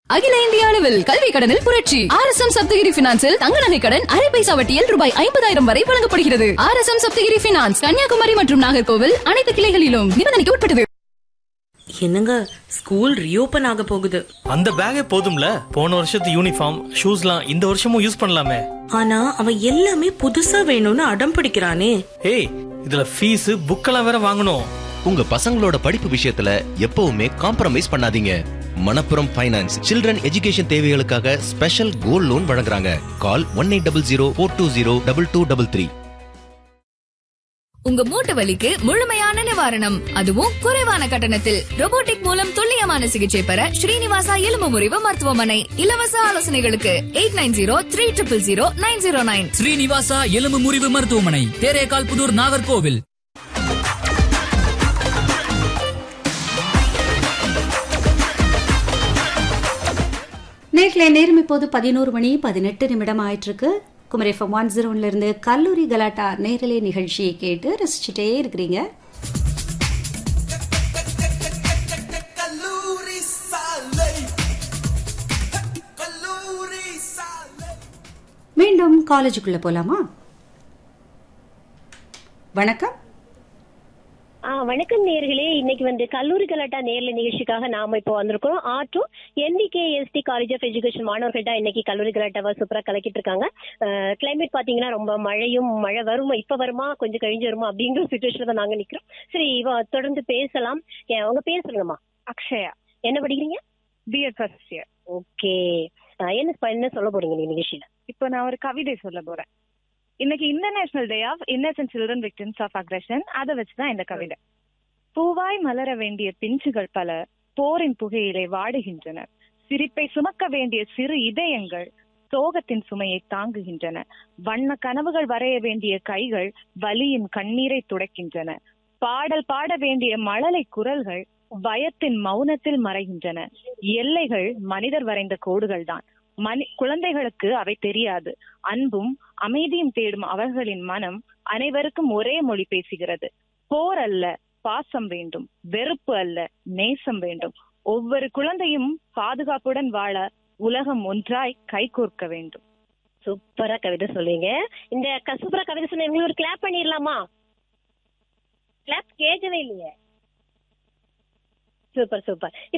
அகில இந்திய அளவில் கல்வி கடனில் புரட்சி ஆர் எஸ் எம் சப்தகிரி பினான்சில் தங்க நகை கடன் அரை பைசா வட்டியில் ரூபாய் ஐம்பதாயிரம் வரை வழங்கப்படுகிறது R S M Saptagiri finance Kanyakumari மற்றும் நாகர்கோவில் அனைத்து கிளைகளிலும் நிபந்தனைக்கு உட்பட்டது என்னங்க ஸ்கூல் ரீஓபன் ஆக போகுது அந்த பேக்கே போதும்ல போன வருஷத்து யூனிஃபார்ம் ஷூஸ்லாம் இந்த வருஷமும் யூஸ் பண்ணலாமே ஆனா அவன் எல்லாமே புதுசா வேணும்னு அடம் பிடிக்கிறானே ஏய் இதுல ஃபீஸ் புக்கெல்லாம் வேற வாங்கணும் உங்க பசங்களோட படிப்பு விஷயத்துல எப்பவுமே காம்ப்ரமைஸ் பண்ணாதீங்க மணப்புரம் ஃபைனான்ஸ் சில்ட்ரன் எஜுகேஷன் தேவைகளுக்காக ஸ்பெஷல் கோல்ட் லோன் வழங்குறாங்க call one eight double zero four two zero double two double three உங்க மூட்டு வலிக்கு முழுமையான நிவாரணம் அதுவும் குறைவான கட்டணத்தில் robotic மூலம் துல்லியமான சிகிச்சை பெற ஸ்ரீனிவாசா எலும்பு முறிவு மருத்துவமனை இலவச ஆலோசனைகளுக்கு eight nine zero three triple zero nine zero nine Srinivasa எலும்பு முறிவு மருத்துவமனை தேரேகால் புதூர் நாகர்கோவில் நேரில் நேரம் இப்போது பதினோரு மணி பதினெட்டு நிமிடம் ஆயிட்டிருக்கு குமரி எஃப்எம் ஒன் ஜீரோன்ல இருந்து கல்லூரி கலாட்டா நேரலை நிகழ்ச்சியை கேட்டு ரசிச்சுட்டே இருக்கிறீங்க மீண்டும் காலேஜுக்குள்ள போலாமா வணக்கம் ஆ வணக்கம் நேர்களே இன்னைக்கு வந்து கல்லூரி கலாட்டா நேர்ல நிகழ்ச்சிக்காக நாம இப்போ வந்திருக்கிறோம் ஆற்றும் NTK ST college of education மாணவர்கள் தான் இன்னைக்கு கல்லூரி கலாட்டாவை சூப்பரா கலக்கிட்டு இருக்காங்க கிளைமேட் பாத்தீங்கன்னா ரொம்ப மழையும் மழை வருமா இப்ப வருமா கொஞ்சம் கழிஞ்சு வருமா அப்படிங்கிற சுச்சுவேஷன்ல தான் நாங்க நிக்கிறோம் சரி இவ தொடர்ந்து பேசலாம் ஏ, உங்க பேர் சொல்லுங்கம்மா அக்ஷயா என்ன படிக்கிறீங்க பிஎட் ஃபர்ஸ்ட் இயர் ஓகே என்ன ப- என்ன சொல்ல போறீங்க நீங்க நிகழ்ச்சியில இப்போ நான் ஒரு கவிதை சொல்ல போறேன் இன்னைக்கு international day of innocent children victims of aggression அதை வச்சுதான் இந்த கவிதை பூவாய் மலர வேண்டிய பிஞ்சுகள் பல போரின் புகையிலே வாடுகின்றன சிரிப்பை சுமக்க வேண்டிய சிறு இதயங்கள் சோகத்தின் சுமையை தாங்குகின்றன வண்ண கனவுகள் வரைய வேண்டிய கைகள் வலியின் கண்ணீரை துடைக்கின்றன பாடல் பாட வேண்டிய மழலை குரல்கள் பயத்தின் மௌனத்தில் மறைகின்றன எல்லைகள் மனிதர் வரைந்த கோடுகள் தான் மனி குழந்தைகளுக்கு அவை தெரியாது அன்பும் அமைதியும் தேடும் அவர்களின் மனம் அனைவருக்கும் ஒரே மொழி பேசுகிறது போர் அல்ல பாசம் வேண்டும் வெறுப்பு அல்ல நேசம் வேண்டும் ஒவ்வொரு குழந்தையும் பாதுகாப்புடன் வாழ உலகம் ஒன்றாய் கைகோர்க்க வேண்டும் சூப்பரா கவிதை சொல்லுவீங்க இந்த க- சூப்பரா கவிதை சொன்ன எங்களுக்கு ஒரு கிளாப் பண்ணிடலாமா கிளாப் கேட்கவே இல்லையே சூப்பர் சூப்பர்